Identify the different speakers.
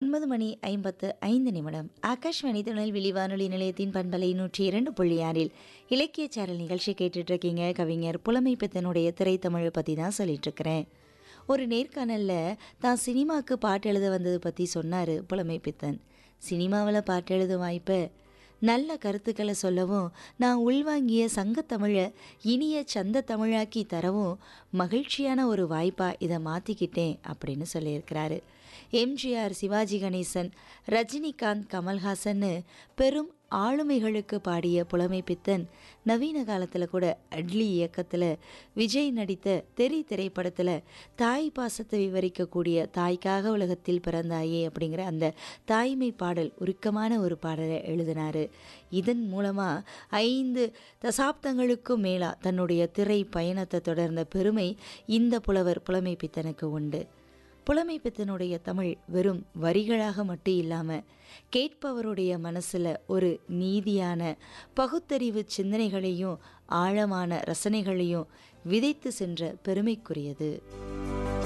Speaker 1: ஒன்பது மணி ஐம்பத்து ஐந்து நிமிடம் ஆகாஷ்வாணி திருநெல்வேலி வானொலி நிலையத்தின் பண்பலை நூற்றி இரண்டு புள்ளி ஆறில் இலக்கிய சேனல் நிகழ்ச்சி கேட்டுட்டு இருக்கீங்க கவிஞர் புலமைப்பித்தனுடைய திரைத்தமிழை பற்றி தான் சொல்லிட்டு இருக்கிறேன் ஒரு நேர்காணலில் தான் சினிமாவுக்கு பாட்டு எழுத வந்தது பற்றி சொன்னார் புலமைப்பித்தன் சினிமாவில் பாட்டு எழுத வாய்ப்பை நல்ல கருத்துக்களை சொல்லவும் நான் உள்வாங்கிய சங்கத்தமிழை இனிய சந்த தமிழாக்கி தரவும் மகிழ்ச்சியான ஒரு வாய்ப்பாக இதை மாற்றிக்கிட்டேன் அப்படின்னு சொல்லியிருக்கிறாரு எம்ஜிஆர் சிவாஜி கணேசன் ரஜினிகாந்த் கமல்ஹாசன்னு பெரும் ஆளுமைகளுக்கு பாடிய புலமை பித்தன் நவீன காலத்தில் கூட அட்லி இயக்கத்தில் விஜய் நடித்த தெரி திரைப்படத்தில் தாய் பாசத்தை விவரிக்கக்கூடிய தாய்க்காக உலகத்தில் பிறந்தாயே அப்படிங்கிற அந்த தாய்மை பாடல் உருக்கமான ஒரு பாடலை எழுதினார் இதன் மூலமாக ஐந்து தசாப்தங்களுக்கும் மேலாக தன்னுடைய திரை பயணத்தை தொடர்ந்த பெருமை இந்த புலவர் புலமை பித்தனுக்கு உண்டு புலமை பித்தனுடைய தமிழ் வெறும் வரிகளாக மட்டும் இல்லாமல் கேட்பவருடைய மனசில் ஒரு நீதியான பகுத்தறிவு சிந்தனைகளையும் ஆழமான ரசனைகளையும் விதைத்து சென்ற பெருமைக்குரியது